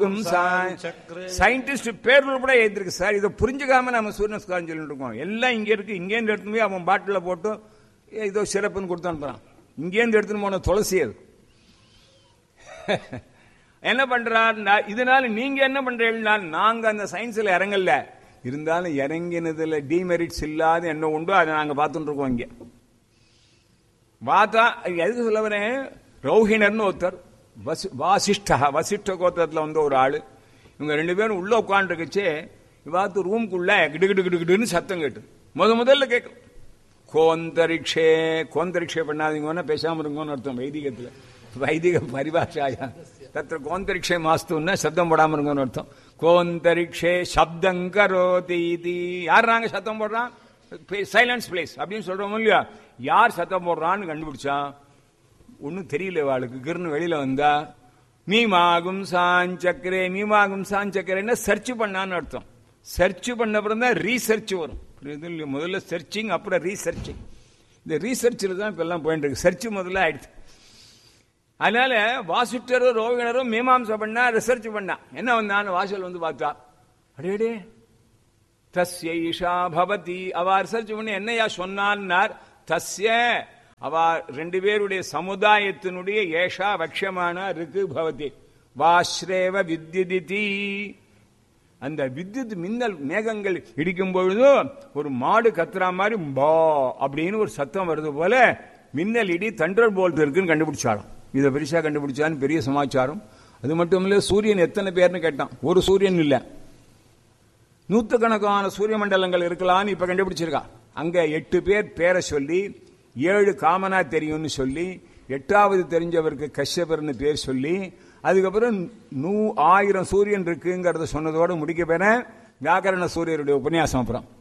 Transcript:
Scientist பேர்ல கூட எழுதிருக்கு சார் இதை புரிஞ்சுக்காம நம்ம சூரிய நமஸ்காரம் சொல்லிட்டு இருக்கோம் எல்லாம் இங்க இருக்கு இங்கேருந்து எடுத்துன்னு போய் அவன் பாட்டில போட்டு ஏதோ சிறப்புன்னு கொடுத்து அனுப்புறான் இங்கேருந்து எடுத்துன்னு போன துளசி அது என்ன பண்றார் நான் இதனால நீங்க என்ன பண்றீங்கன்னா நாங்க அந்த சயின்ஸ்ல இறங்கல இருந்தாலும் இறங்கினதுல டிமெரிட்ஸ் இல்லாத என்ன உண்டோ அதை நாங்க பார்த்துட்டு இருக்கோம் இங்க பார்த்தா எதுக்கு சொல்ல வரேன் ரௌஹிணர்னு ஒருத்தர் வசி வாசிஷ்டா வசிஷ்ட கோத்திரத்தில் வந்த ஒரு ஆளு இவங்க ரெண்டு பேரும் உள்ள உட்காந்துருக்குச்சு இவாத்து ரூம்குள்ள கிடு கிடு கிடு கிடுன்னு சத்தம் கேட்டு முத முதல்ல கேட்கும் கோந்தரிக்ஷே கோந்தரிக்ஷே பண்ணாதீங்கன்னா பேசாம இருங்கன்னு அர்த்தம் வைதிகத்தில் வைதிக பரிபாஷாயா தத்திர கோந்தரிக்ஷே மாஸ்துன்னா சப்தம் போடாம இருங்கன்னு அர்த்தம் கோந்தரிக்ஷே சப்தம் கரோதி இது யார் நாங்க சத்தம் போடுறான் சைலன்ஸ் பிளேஸ் அப்படின்னு சொல்றோம் இல்லையா யார் சத்தம் போடுறான்னு கண்டுபிடிச்சான் ஒன்றும் தெரியல வாளுக்கு கிருன்னு வெளியில வந்தா மீமாகும் சாஞ்சக்கரே மீமாகும் சாஞ்சக்கரேன்னா சர்ச் பண்ணான்னு அர்த்தம் சர்ச் பண்ண அப்புறம் தான் ரீசர்ச் வரும் புரியுது இல்லையா? முதல்ல சர்ச்சிங் அப்புறம் ரீசர்ச்சிங் இந்த ரீசர்ச்சில் தான் இப்போ எல்லாம் போயிட்டு இருக்கு சர்ச் முதல்ல ஆயிடுச்சு அதனால வாசிட்டரும் ரோகிணரும் மீமாம்சை பண்ணா ரிசர்ச் பண்ணா என்ன வந்தான்னு வாசல் வந்து பார்த்தா அடேடே தஸ்ய ஈஷா பவதி அவ ரிசர்ச் பண்ணி என்னையா சொன்னான்னார் தஸ்ய அவ ரெண்டு பேருடைய சமுதாயத்தினுடைய ஏஷா வக்ஷமான ருக்கு பவதி வாஸ்ரேவ வித்யுதிதி அந்த வித்யுத் மின்னல் மேகங்கள் இடிக்கும் பொழுது ஒரு மாடு கத்துறா மாதிரி பா அப்படின்னு ஒரு சத்தம் வருது போல மின்னல் இடி தண்டர் போல்ட் இருக்குன்னு கண்டுபிடிச்சாலும் இதை பெருசா கண்டுபிடிச்சான்னு பெரிய சமாச்சாரம் அது மட்டும் இல்ல சூரியன் எத்தனை பேர்னு கேட்டான் ஒரு சூரியன் இல்ல நூத்துக்கணக்கான சூரிய மண்டலங்கள் இருக்கலாம்னு இப்ப கண்டுபிடிச்சிருக்கான் அங்க எட்டு பேர் பேரை சொல்லி ஏழு காமனா தெரியும்னு சொல்லி எட்டாவது தெரிஞ்சவருக்கு கஷ்யபர்னு பேர் சொல்லி அதுக்கப்புறம் நூ ஆயிரம் சூரியன் இருக்குங்கிறத சொன்னதோட முடிக்க போறேன் வியாக்கரண சூரியருடைய உபன்யாசம் அப்புறம்